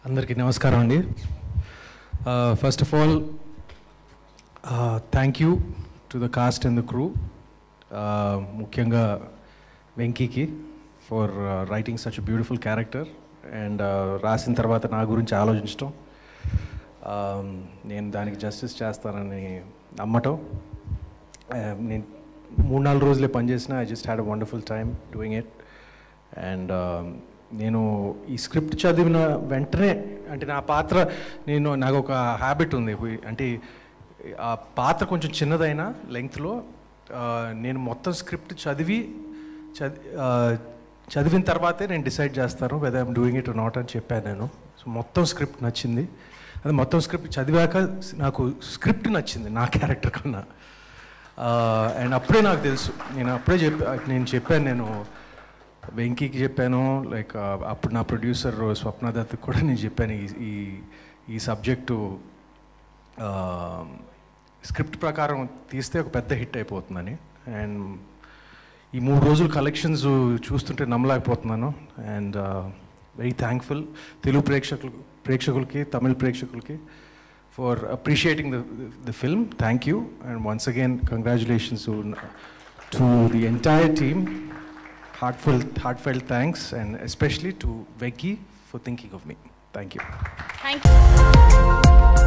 అందరికీ నమస్కారం అండి first of all thank you to the cast and the crew ముఖ్యంగా వెంకీకి for writing such beautiful character and రాసిన తర్వాత నా గురించి ఆలోచించడం uh, నేను దానికి జస్టిస్ చేస్తానని నమ్మటం Uh, నేను మూడు నాలుగు రోజులే పనిచేసిన I just had a wonderful time doing it and నేను ఈ స్క్రిప్ట్ చదివిన వెంటనే అంటే నా పాత్ర నేను నాకు ఒక హ్యాబిట్ ఉంది అంటే ఆ పాత్ర కొంచెం చిన్నదైనా లెంగ్త్లో నేను మొత్తం స్క్రిప్ట్ చదివి చది ఆ, చదివిన తర్వాతే నేను డిసైడ్ చేస్తాను whether I'm doing it not అని చెప్పాను నేను సో మొత్తం స్క్రిప్ట్ నచ్చింది అది మొత్తం స్క్రిప్ట్ చదివాక నాకు స్క్రిప్ట్ నచ్చింది నా క్యారెక్టర్ కన్నా అండ్ అప్పుడే నాకు తెలుసు నేను అప్పుడే చెప్పా నేను చెప్పాను నేను వెంకీకి చెప్పాను లైక్ అప్పుడు నా ప్రొడ్యూసర్ స్వప్న దత్ కూడా నేను చెప్పాను ఈ ఈ ఈ సబ్జెక్టు స్క్రిప్ట్ ప్రకారం తీస్తే ఒక పెద్ద హిట్ అయిపోతుందని అండ్ ఈ మూడు రోజులు కలెక్షన్స్ చూస్తుంటే నమ్మలేకపోతున్నాను అండ్ వెరీ థ్యాంక్ఫుల్ తెలుగు ప్రేక్షకులు ప్రేక్షకులకి తమిళ ప్రేక్షకులకి for appreciating the the film thank you and once again congratulations to the entire team heartfelt, heartfelt thanks, and especially to Becky for thinking of me. Thank you. Thank you.